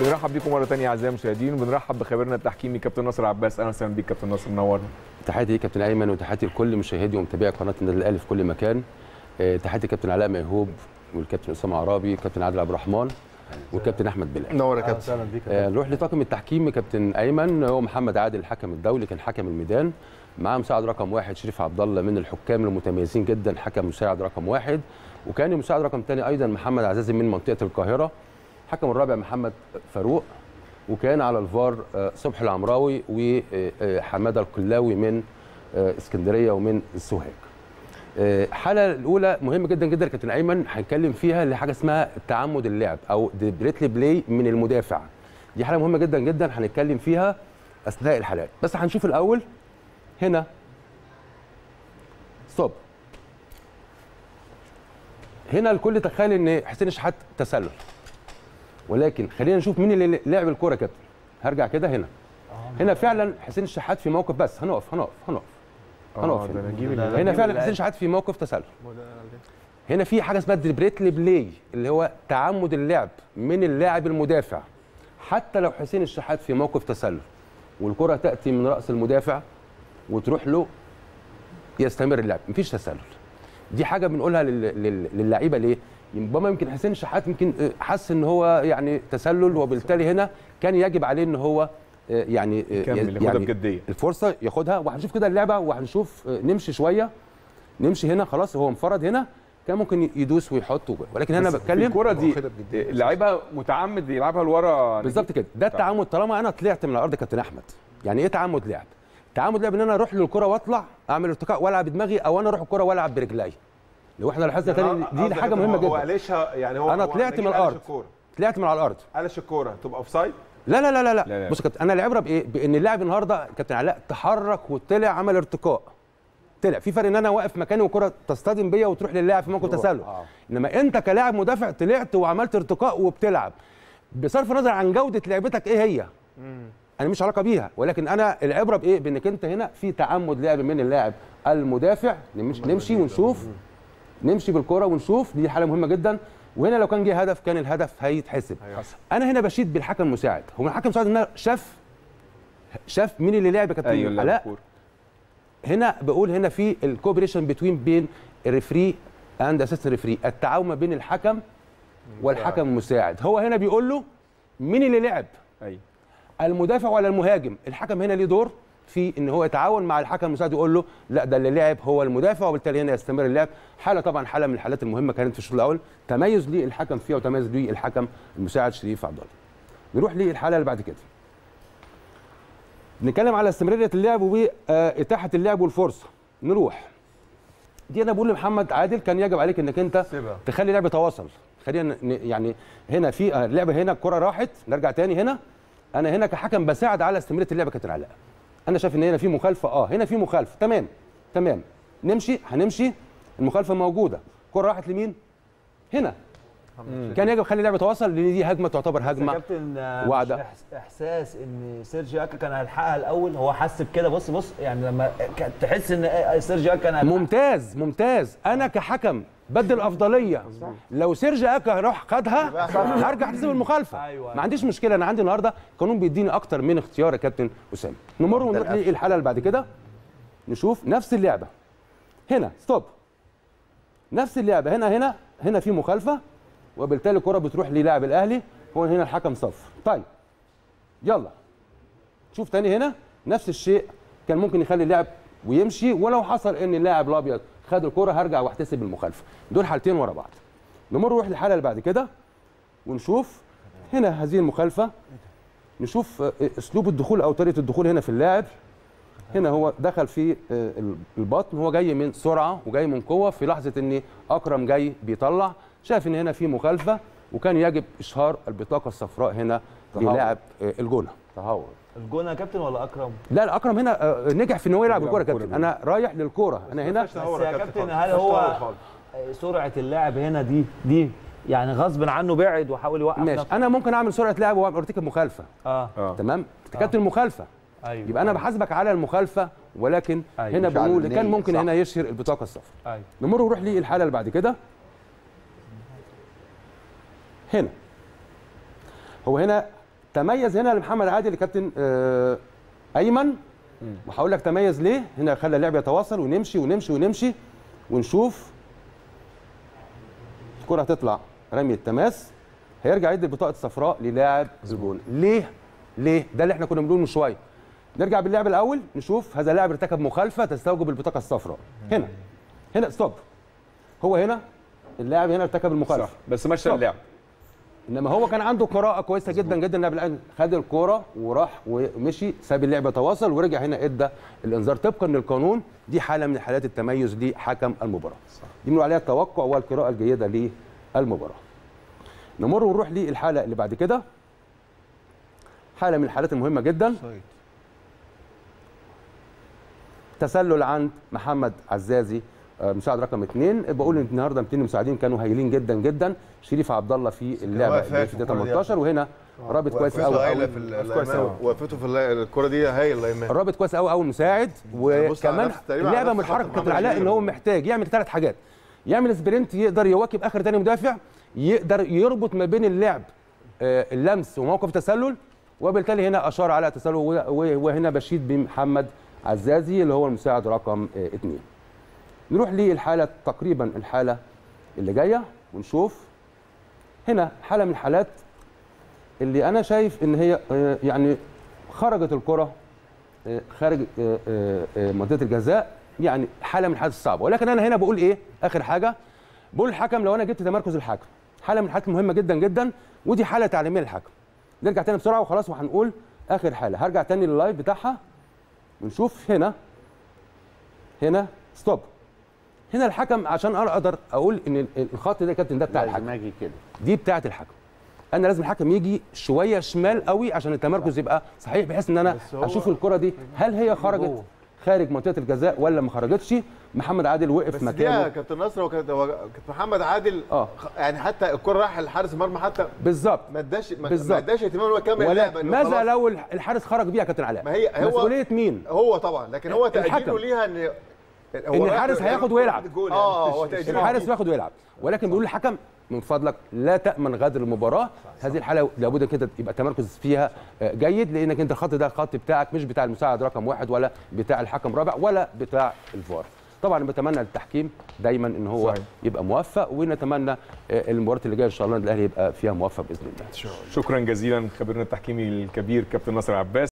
بنرحب بيكم مره ثانيه اعزائي المشاهدين وبنرحب بخبيرنا التحكيمي كابتن ناصر عباس اهلا وسهلا بيك كابتن ناصر منورنا تحياتي ليك كابتن ايمن وتحياتي لكل مشاهدي ومتابعي قناه النادي الاهلي في كل مكان آه، تحياتي كابتن علاء ميهوب والكابتن اسامه عرابي كابتن عادل عبد الرحمن والكابتن احمد بلال منور يا اهلا كابتن وسهلا بيك آه، نروح لطاقم التحكيم كابتن ايمن هو محمد عادل الحكم الدولي كان حكم الميدان معاه مساعد رقم واحد شريف عبد الله من الحكام المتميزين جدا حكم مساعد رقم واحد وكان المساعد رقم ثاني ايضا محمد عزازي من منطقه القاهره الحكم الرابع محمد فاروق وكان على الفار آه، صبحي العمراوي وحماده القلاوي من آه، اسكندريه ومن السوهاج آه، الحاله الاولى مهمه جدا جدا كابتن ايمن هنتكلم فيها اللي حاجه اسمها تعمد اللعب او ديبريتلي بلاي من المدافع دي حاله مهمه جدا جدا هنتكلم فيها اثناء الحلقات بس هنشوف الاول هنا ستوب هنا الكل تخيل ان حسين الشحات تسلل ولكن خلينا نشوف مين اللي لعب الكوره يا كابتن هرجع كده هنا هنا فعلا حسين الشحات في موقف بس هنقف هنقف هنقف هنقف اه ده هنا. نجيب ده اللي- هنا نجيب فعلا اللاعب. حسين شحات في موقف تسلل هنا في حاجه اسمها ديبريتلي بلاي اللي هو تعمد اللعب من اللاعب المدافع حتى لو حسين الشحات في موقف تسلل والكره تاتي من راس المدافع وتروح له يستمر اللعب مفيش تسلل دي حاجه بنقولها لل- لل- للعيبه ليه ربما يمكن حسين الشحات يمكن آه، حس ان هو يعني تسلل وبالتالي هنا كان يجب عليه ان هو آه، يعني آه، يكمل ياخدها بجديه الفرصه ياخدها وهنشوف كده اللعبه وهنشوف آه، نمشي شويه نمشي هنا خلاص هو انفرد هنا كان ممكن يدوس ويحط وجول. ولكن انا بس بتكلم الكوره دي واخدها بجدية. لعيبها متعمد يلعبها لورا بالظبط كده ده التعامد طالما انا طلعت من الارض يا كابتن احمد يعني ايه تعامد لعب تعامد لعب ان انا اروح للكره واطلع اعمل ارتقاء والعب بدماغي او انا اروح الكره والعب برجلي لو احنا لاحظنا تاني دي حاجه مهمه هو جدا قالشها يعني هو أنا هو طلعت نجيب من قلش الأرض. الكورة. طلعت من على الارض قلش الكوره تبقى اوف سايد لا لا لا لا, لا. لا، لا. بص يا كابتن انا العبره بايه بان اللاعب النهارده كابتن علاء تحرك وطلع عمل ارتقاء طلع في فرق ان انا واقف مكاني والكره تصطدم بيا وتروح للاعب في موقف تسلل آه. انما انت كلاعب مدافع طلعت وعملت ارتقاء وبتلعب بصرف النظر عن جوده لعبتك ايه هي انا مش علاقه بيها ولكن انا العبره بايه بانك انت هنا في تعمد لعب من اللاعب المدافع نمشي, نمشي ونشوف نمشي بالكره ونشوف دي حاله مهمه جدا وهنا لو كان جه هدف كان الهدف هيتحسب انا هنا بشيد بالحكم المساعد هو الحكم المساعد هنا شاف شاف مين اللي لعب يا كابتن ايوه اللي علاء الكورة. هنا بقول هنا في الكوبريشن بتوين بين الريفري اند اسيستنت ريفري التعاون ما بين الحكم والحكم المساعد هو هنا بيقول له مين اللي لعب ايوه المدافع ولا المهاجم الحكم هنا ليه دور في ان هو يتعاون مع الحكم المساعد يقول له لا ده اللي لعب هو المدافع وبالتالي هنا يستمر اللعب حاله طبعا حاله من الحالات المهمه كانت في الشوط الاول تميز للحكم فيها وتميز للحكم المساعد شريف عبد الله نروح للحاله اللي بعد كده نتكلم على استمراريه اللعب واتاحه اللعب والفرصه نروح دي انا بقول لمحمد عادل كان يجب عليك انك انت سيبها. تخلي اللعب يتواصل خلينا ن- يعني هنا في آه، اللعبه هنا الكره راحت نرجع تاني هنا انا هنا كحكم بساعد على استمراريه اللعبه كابتن علاء انا شايف ان هنا في مخالفه اه هنا في مخالفه تمام تمام نمشي هنمشي المخالفه موجوده الكره راحت لمين هنا كان يجب اخلي اللعبه تواصل لان دي هجمه تعتبر بس يا هجمه كابتن آه، واعدة. مش إحس- احساس ان سيرجي اكا كان هيلحقها الاول هو حس بكده بص بص يعني لما كان تحس ان آه، سيرجي اكا كان هيلحقها. ممتاز ممتاز انا كحكم بدي الافضليه لو سيرجي اكا راح خدها هرجع احتسب المخالفه أيوة. ما عنديش مشكله انا عندي النهارده القانون بيديني اكتر من اختيار يا كابتن اسامه نمر ونروح للحاله اللي بعد كده نشوف نفس اللعبه هنا ستوب نفس اللعبه هنا هنا هنا في مخالفه وبالتالي الكره بتروح للاعب الاهلي هو هنا الحكم صفر طيب يلا شوف تاني هنا نفس الشيء كان ممكن يخلي اللاعب ويمشي ولو حصل ان اللاعب الابيض خد الكره هرجع واحتسب المخالفه دول حالتين ورا بعض نمر نروح للحاله اللي بعد كده ونشوف هنا هذه المخالفه نشوف آه، اسلوب الدخول او طريقه الدخول هنا في اللاعب هنا هو دخل في آه، البطن هو جاي من سرعه وجاي من قوه في لحظه ان اكرم جاي بيطلع شاف ان هنا في مخالفه وكان يجب اشهار البطاقه الصفراء هنا للاعب آه، الجونه تهور الجون يا كابتن ولا اكرم لا لا اكرم هنا آه، نجح في ان هو يلعب يلعب الكوره يا الكرة كابتن دي. انا رايح للكوره انا هنا بس يا كابتن هل هو سرعه اللاعب هنا دي دي يعني غصب عنه بعد وحاول يوقف ماشي نفسه انا ممكن اعمل سرعه لعب وارتكب مخالفه اه اه تمام ارتكبت المخالفه ايوه يبقى انا بحاسبك على المخالفه ولكن أيوة، هنا مش على بنقول كان النية، ممكن صح. هنا يشهر البطاقه الصفراء ايوه نمر ونروح للحاله اللي بعد كده هنا هو هنا تميز هنا لمحمد عادل الكابتن آه، ايمن وهقول لك تميز ليه هنا خلى اللعب يتواصل ونمشي ونمشي ونمشي ونشوف الكره هتطلع رمي التماس هيرجع يدي البطاقه الصفراء للاعب الجون ليه ليه ده اللي احنا كنا بنقوله من شويه نرجع باللعب الاول نشوف هذا اللاعب ارتكب مخالفه تستوجب البطاقه الصفراء هنا هنا ستوب هو هنا اللاعب هنا ارتكب المخالفه صح بس مشى صح. اللعب انما هو كان عنده قراءه كويسه جدا جدا اللاعب الآن خد الكوره وراح ومشي ساب اللعبه تواصل ورجع هنا ادى الانذار طبقا للقانون دي حاله من حالات التميز لحكم المباراه دي بنقول عليها التوقع والقراءه الجيده للمباراه نمر ونروح للحاله اللي بعد كده حاله من الحالات المهمه جدا تسلل عند محمد عزازي آه، مساعد رقم اثنين بقول ان النهارده الاثنين مساعدين كانوا هايلين جدا جدا شريف عبد الله في اللعبه واقف اللي في في دقيقه الكرة دي 18 وهنا رابط كويس وقفته قوي هايله قوي في ال- كويس الأيمان. أوي. وقفته في ال- الكره دي هايله ايمان رابط كويس قوي قوي مساعد بص على وكمان نفس- تقريبا على اللعبه نفس من الحركه خط كابتن محمد علاء ان شريف. هو محتاج يعمل ثلاث حاجات يعمل سبرنت يقدر يواكب اخر تاني مدافع يقدر يربط ما بين اللعب آه، اللمس وموقف التسلل وبالتالي هنا اشار على تسلل و- و- وهنا بشيد بمحمد عزازي اللي هو المساعد رقم آه، اثنين نروح للحاله تقريبا الحاله اللي جايه ونشوف هنا حاله من الحالات اللي انا شايف ان هي آه، يعني خرجت الكره آه، خارج آه، آه، آه، منطقه الجزاء يعني حاله من الحالات الصعبه ولكن انا هنا بقول ايه اخر حاجه بقول الحكم لو انا جبت تمركز الحكم حاله من الحالات المهمه جدا جدا ودي حاله تعليميه للحكم نرجع تاني بسرعه وخلاص وهنقول اخر حاله هرجع تاني لللايف بتاعها ونشوف هنا هنا ستوب هنا الحكم عشان اقدر اقول ان ال- الخط ده يا كابتن ده بتاع الحكم لازم اجي كده دي بتاعه الحكم انا لازم الحكم يجي شويه شمال قوي عشان التمركز يبقى صحيح بحيث ان انا بس هو- اشوف الكره دي هل هي خرجت خارج منطقه الجزاء ولا ما خرجتش محمد عادل وقف بس دي يا مكانه كابتن نصر هو كانت هو كابتن محمد عادل اه خ- يعني حتى الكره راح لحارس المرمى حتى بالظبط ما اداش ما بالظبط. ما اداش اهتمام ان هو يكمل اللعبه ولا إنه ماذا خلاص. لو الح- الحارس خرج بيها يا كابتن علاء ما هي هو مسؤوليه مين هو طبعا لكن هو الحكم. تقديره ليها ان إن الحارس هياخد ويلعب. اه هو تقديره الحارس ياخد ويلعب ولكن بيقول الحكم من فضلك لا تامن غدر المباراه هذه الحاله لابد كده يبقى التمركز فيها آه، جيد لانك انت الخط ده الخط بتاعك مش بتاع المساعد رقم واحد ولا بتاع الحكم رابع ولا بتاع الفار طبعا بتمنى للتحكيم دايما ان هو صحيح. يبقى موفق ونتمنى آه، المباريات اللي جايه ان شاء الله النادي الاهلي يبقى فيها موفق باذن الله شكرا جزيلا خبيرنا التحكيمي الكبير كابتن ناصر عباس